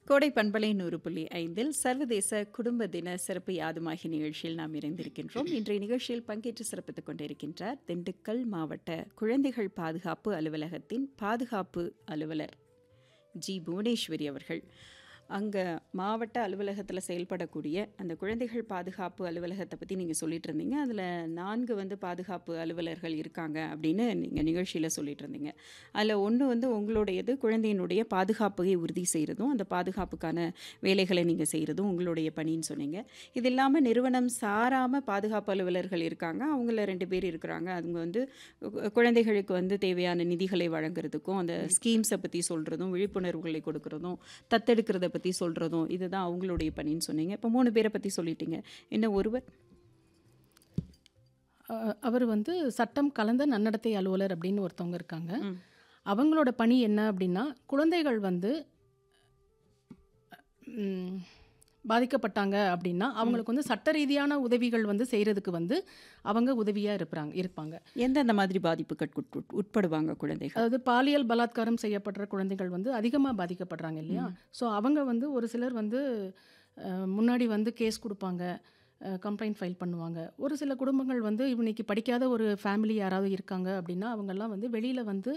கோடை பண்பலை நூறு புள்ளி ஐந்தில் சர்வதேச குடும்ப தின சிறப்பு யாதுமாகி நிகழ்ச்சியில் நாம் இணைந்திருக்கின்றோம் இன்றைய நிகழ்ச்சியில் பங்கேற்று சிறப்பித்துக் கொண்டிருக்கின்றார் திண்டுக்கல் மாவட்ட குழந்தைகள் பாதுகாப்பு அலுவலகத்தின் பாதுகாப்பு அலுவலர் ஜி புவனேஸ்வரி அவர்கள் அங்கே மாவட்ட அலுவலகத்தில் செயல்படக்கூடிய அந்த குழந்தைகள் பாதுகாப்பு அலுவலகத்தை பற்றி நீங்கள் சொல்லிட்டு இருந்தீங்க அதில் நான்கு வந்து பாதுகாப்பு அலுவலர்கள் இருக்காங்க அப்படின்னு நீங்கள் நிகழ்ச்சியில் சொல்லிட்டு இருந்தீங்க அதில் ஒன்று வந்து உங்களுடையது குழந்தையினுடைய பாதுகாப்பை உறுதி செய்கிறதும் அந்த பாதுகாப்புக்கான வேலைகளை நீங்கள் செய்கிறதும் உங்களுடைய பணின்னு சொன்னீங்க இது இல்லாமல் நிறுவனம் சாராமல் பாதுகாப்பு அலுவலர்கள் இருக்காங்க அவங்கள ரெண்டு பேர் இருக்கிறாங்க அவங்க வந்து கு- குழந்தைகளுக்கு வந்து தேவையான நிதிகளை வழங்குறதுக்கும் அந்த ஸ்கீம்ஸை பற்றி சொல்கிறதும் விழிப்புணர்வுகளை கொடுக்கறதும் தத்தெடுக்கிறத பற்றி சொல்கிறதும் இதுதான் அவங்களுடைய பணின்னு சொன்னீங்க இப்போ மூணு பேரை பற்றி சொல்லிட்டீங்க இன்னும் ஒருவர் அஹ் அவர் வந்து சட்டம் கலந்த நன்னடத்தை அலுவலர் அப்படின்னு ஒருத்தவங்க இருக்காங்க ம். அவங்களோட பணி என்ன அப்படின்னா குழந்தைகள் வந்து ம், பாதிக்கப்பட்டாங்க அப்படின்னா அவங்களுக்கு வந்து சட்ட ரீதியான உதவிகள் வந்து செய்கிறதுக்கு வந்து அவங்க உதவியாக இருப்பாங்க இருப்பாங்க எந்தெந்த மாதிரி பாதிப்புக்கு உட்- உட்படுவாங்க குழந்தைகள் அதாவது பாலியல் பலாத்காரம் செய்யப்படுற குழந்தைகள் வந்து அதிகமாக பாதிக்கப்படுறாங்க இல்லையா ஸோ அவங்க வந்து ஒரு சிலர் வந்து அஹ், முன்னாடி வந்து கேஸ் கொடுப்பாங்க கம்ப்ளைண்ட் ஃபைல் பண்ணுவாங்க ஒரு சில குடும்பங்கள் வந்து இன்னைக்கு படிக்காத ஒரு ஃபேமிலி யாராவது இருக்காங்க அப்படின்னா அவங்கெல்லாம் வந்து வெளியில் வந்து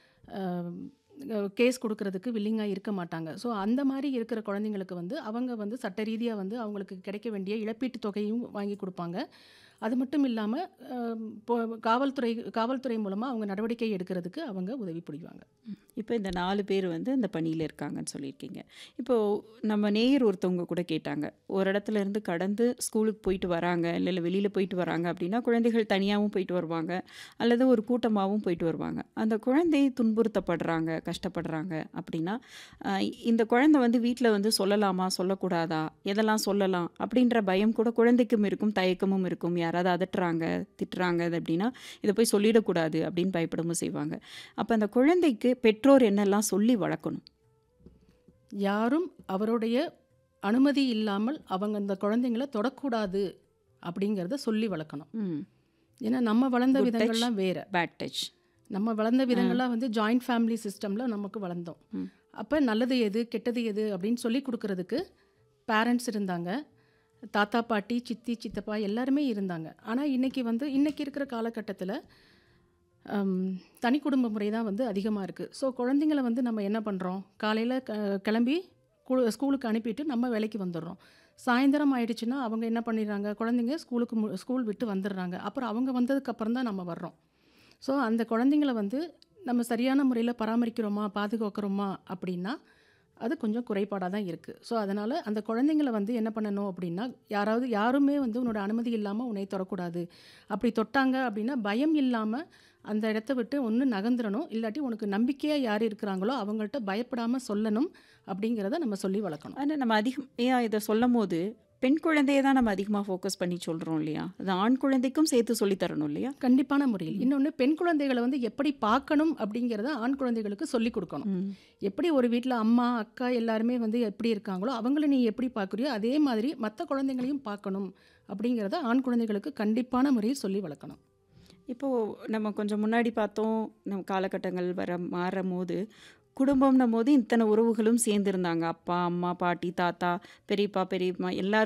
கேஸ் கொடுக்கறதுக்கு வில்லிங்காக இருக்க மாட்டாங்க ஸோ அந்த மாதிரி இருக்கிற குழந்தைங்களுக்கு வந்து அவங்க வந்து சட்ட ரீதியாக வந்து அவங்களுக்கு கிடைக்க வேண்டிய இழப்பீட்டு தொகையும் வாங்கி கொடுப்பாங்க அது மட்டும் இல்லாமல் காவல்துறை காவல்துறை மூலமாக அவங்க நடவடிக்கை எடுக்கிறதுக்கு அவங்க உதவி புரிவாங்க இப்போ இந்த நாலு பேர் வந்து இந்த பணியில் இருக்காங்கன்னு சொல்லியிருக்கீங்க இப்போது நம்ம நேயர் ஒருத்தவங்க கூட கேட்டாங்க ஒரு இடத்துல இருந்து கடந்து ஸ்கூலுக்கு போயிட்டு வராங்க இல்லை இல்லை வெளியில் போயிட்டு வராங்க அப்படின்னா குழந்தைகள் தனியாகவும் போயிட்டு வருவாங்க அல்லது ஒரு கூட்டமாகவும் போயிட்டு வருவாங்க அந்த குழந்தை துன்புறுத்தப்படுறாங்க கஷ்டப்படுறாங்க அப்படின்னா ஆஹ், இந்த குழந்தை வந்து வீட்டில் வந்து சொல்லலாமா சொல்லக்கூடாதா எதெல்லாம் சொல்லலாம் அப்படின்ற பயம் கூட குழந்தைக்கும் இருக்கும் தயக்கமும் இருக்கும் யாராவது அதட்டுறாங்க திட்டுறாங்க அது அப்படின்னா இதை போய் சொல்லிடக்கூடாது அப்படின்னு பயப்படவும் செய்வாங்க அப்போ அந்த குழந்தைக்கு பெற்றோர் என்னெல்லாம் சொல்லி வளர்க்கணும் யாரும் அவருடைய அனுமதி இல்லாமல் அவங்க அந்த குழந்தைங்கள தொடக்கூடாது அப்படிங்கிறத சொல்லி வளர்க்கணும் ம் ஏன்னா நம்ம வளர்ந்த Good touch. விதங்கள்லாம் வேற பேட் டச் நம்ம வளர்ந்த விதங்கள்லாம் வந்து ஜாயிண்ட் ஃபேமிலி சிஸ்டமில் நமக்கு வளர்ந்தோம் ம். அப்போ நல்லது எது கெட்டது எது அப்படின்னு சொல்லி கொடுக்கறதுக்கு பேரண்ட்ஸ் இருந்தாங்க தாத்தா பாட்டி சித்தி சித்தப்பா எல்லாருமே இருந்தாங்க ஆனால் இன்னைக்கு வந்து இன்னைக்கு இருக்கிற காலகட்டத்தில் தனி குடும்ப முறை தான் வந்து அதிகமாக இருக்குது ஸோ குழந்தைங்கள வந்து நம்ம என்ன பண்ணுறோம் காலையில் க கிளம்பி கு- ஸ்கூலுக்கு அனுப்பிட்டு நம்ம வேலைக்கு வந்துடுறோம் சாயந்தரம் ஆயிடுச்சுன்னா அவங்க என்ன பண்ணிடுறாங்க குழந்தைங்க ஸ்கூலுக்கு மு- ஸ்கூல் விட்டு வந்துடுறாங்க அப்புறம் அவங்க வந்ததுக்கு அப்புறம் தான் நம்ம வர்றோம் ஸோ அந்த குழந்தைங்கள வந்து நம்ம சரியான முறையில் பராமரிக்கிறோமா பாதுகாக்கிறோமா அப்படின்னா அது கொஞ்சம் குறைபாடாக தான் இருக்குது ஸோ அதனால் அந்த குழந்தைங்கள வந்து என்ன பண்ணணும் அப்படின்னா யாராவது யாருமே வந்து உன்னோட அனுமதி இல்லாமல் உன்னை தொடக்கூடாது அப்படி தொட்டாங்க அப்படின்னா பயம் இல்லாமல் அந்த இடத்த விட்டு ஒன்று நகர்ந்துடணும் இல்லாட்டி உனக்கு நம்பிக்கையாக யார் இருக்கிறாங்களோ அவங்கள்ட்ட பயப்படாமல் சொல்லணும் அப்படிங்கிறத நம்ம சொல்லி வளர்க்கணும் ஆனால் நம்ம அதிகம் ஏன் இதை சொல்லும் போது பெண் குழந்தையை தான் நம்ம அதிகமாக ஃபோக்கஸ் பண்ணி சொல்கிறோம் இல்லையா அது ஆண் குழந்தைக்கும் சேர்த்து சொல்லி தரணும் இல்லையா கண்டிப்பான முறையில் இன்னொன்று பெண் குழந்தைகளை வந்து எப்படி பார்க்கணும் அப்படிங்கிறத ஆண் குழந்தைகளுக்கு சொல்லி கொடுக்கணும் ம். எப்படி ஒரு வீட்டில் அம்மா அக்கா எல்லாருமே வந்து எப்படி இருக்காங்களோ அவங்கள நீ எப்படி பார்க்குறியோ அதே மாதிரி மற்ற குழந்தைங்களையும் பார்க்கணும் அப்படிங்கிறத ஆண் குழந்தைகளுக்கு கண்டிப்பான முறையில் சொல்லி வளர்க்கணும் இப்போது நம்ம கொஞ்சம் முன்னாடி பார்த்தோம் நம்ம காலகட்டங்கள் வர மாறும் போது குடும்பம்னும் போது இத்தனை உறவுகளும் சேர்ந்துருந்தாங்க அப்பா அம்மா பாட்டி தாத்தா பெரியப்பா பெரியம்மா எல்லாரும்